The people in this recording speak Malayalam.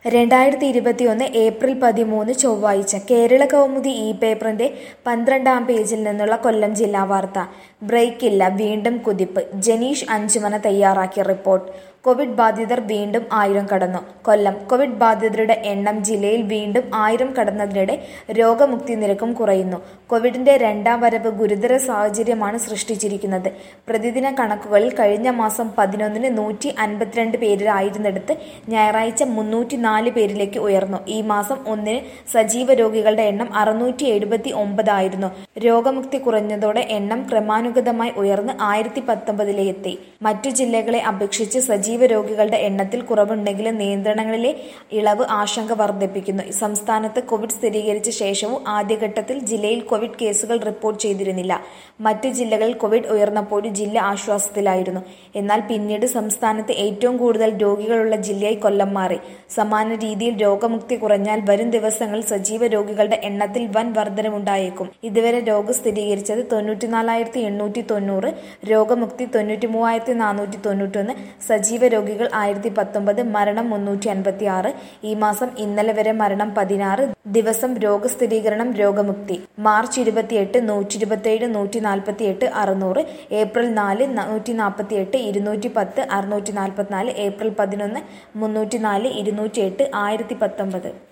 രണ്ടായിരത്തി ഇരുപത്തിയൊന്ന് ഏപ്രിൽ പതിമൂന്ന് ചൊവ്വാഴ്ച കേരള കൗമുദി ഇ പേപ്പറിന്റെ പന്ത്രണ്ടാം പേജിൽ നിന്നുള്ള കൊല്ലം ജില്ലാ വാർത്ത ബ്രേക്കില്ല വീണ്ടും കുതിപ്പ് ജനീഷ് അഞ്ചുമന തയ്യാറാക്കിയ റിപ്പോർട്ട് കോവിഡ് ബാധിതർ വീണ്ടും ആയിരം കടന്നു കൊല്ലം കോവിഡ് ബാധിതരുടെ എണ്ണം ജില്ലയിൽ വീണ്ടും ആയിരം കടന്നതിനിടെ രോഗമുക്തി നിരക്കും കുറയുന്നു കോവിഡിന്റെ രണ്ടാം വരവ് ഗുരുതര സാഹചര്യമാണ് സൃഷ്ടിച്ചിരിക്കുന്നത് പ്രതിദിന കണക്കുകളിൽ കഴിഞ്ഞ മാസം പതിനൊന്നിന് നൂറ്റി അൻപത്തിരണ്ട് പേരിലായിരുന്നിടത്ത് ഞായറാഴ്ച മുന്നൂറ്റി നാല് പേരിലേക്ക് ഉയർന്നു ഈ മാസം ഒന്നിന് സജീവ രോഗികളുടെ എണ്ണം അറുന്നൂറ്റി എഴുപത്തി ഒമ്പതായിരുന്നു രോഗമുക്തി കുറഞ്ഞതോടെ എണ്ണം ക്രമാനുഗതമായി ഉയർന്ന് ആയിരത്തി പത്തൊമ്പതിലെത്തി മറ്റു ജില്ലകളെ അപേക്ഷിച്ച് സജീവ രോഗികളുടെ എണ്ണത്തിൽ കുറവുണ്ടെങ്കിലും നിയന്ത്രണങ്ങളിലെ ഇളവ് ആശങ്ക വർദ്ധിപ്പിക്കുന്നു സംസ്ഥാനത്ത് കോവിഡ് സ്ഥിരീകരിച്ച ശേഷവും ആദ്യഘട്ടത്തിൽ ജില്ലയിൽ കോവിഡ് കേസുകൾ റിപ്പോർട്ട് ചെയ്തിരുന്നില്ല മറ്റു ജില്ലകളിൽ കോവിഡ് ഉയർന്നപ്പോഴും ജില്ല ആശ്വാസത്തിലായിരുന്നു എന്നാൽ പിന്നീട് സംസ്ഥാനത്ത് ഏറ്റവും കൂടുതൽ രോഗികളുള്ള ജില്ലയായി കൊല്ലം മാറി സമാന രീതിയിൽ രോഗമുക്തി കുറഞ്ഞാൽ വരും ദിവസങ്ങളിൽ സജീവ രോഗികളുടെ എണ്ണത്തിൽ വൻ വർധനമുണ്ടായേക്കും ഇതുവരെ രോഗം സ്ഥിരീകരിച്ചത് തൊണ്ണൂറ്റിനാലായിരത്തി എണ്ണൂറ്റി തൊണ്ണൂറ് രോഗമുക്തി തൊണ്ണൂറ്റി മൂവായിരത്തി നാനൂറ്റി തൊണ്ണൂറ്റൊന്ന് സജീവ രോഗികൾ ആയിരത്തി പത്തൊമ്പത് മരണം മുന്നൂറ്റി അൻപത്തി ആറ് ഈ മാസം ഇന്നലെ വരെ മരണം പതിനാറ് ദിവസം രോഗസ്ഥിരീകരണം രോഗമുക്തി മാർച്ച് ഇരുപത്തിയെട്ട് നൂറ്റി ഇരുപത്തിയേഴ് നൂറ്റി നാൽപ്പത്തി എട്ട് അറുന്നൂറ് ഏപ്രിൽ നാല് നൂറ്റി നാൽപ്പത്തി എട്ട് ഇരുന്നൂറ്റി പത്ത് അറുന്നൂറ്റി നാൽപ്പത്തിനാല് ഏപ്രിൽ പതിനൊന്ന് മുന്നൂറ്റി നാല് ഇരുന്നൂറ്റി എട്ട് ആയിരത്തി പത്തൊമ്പത്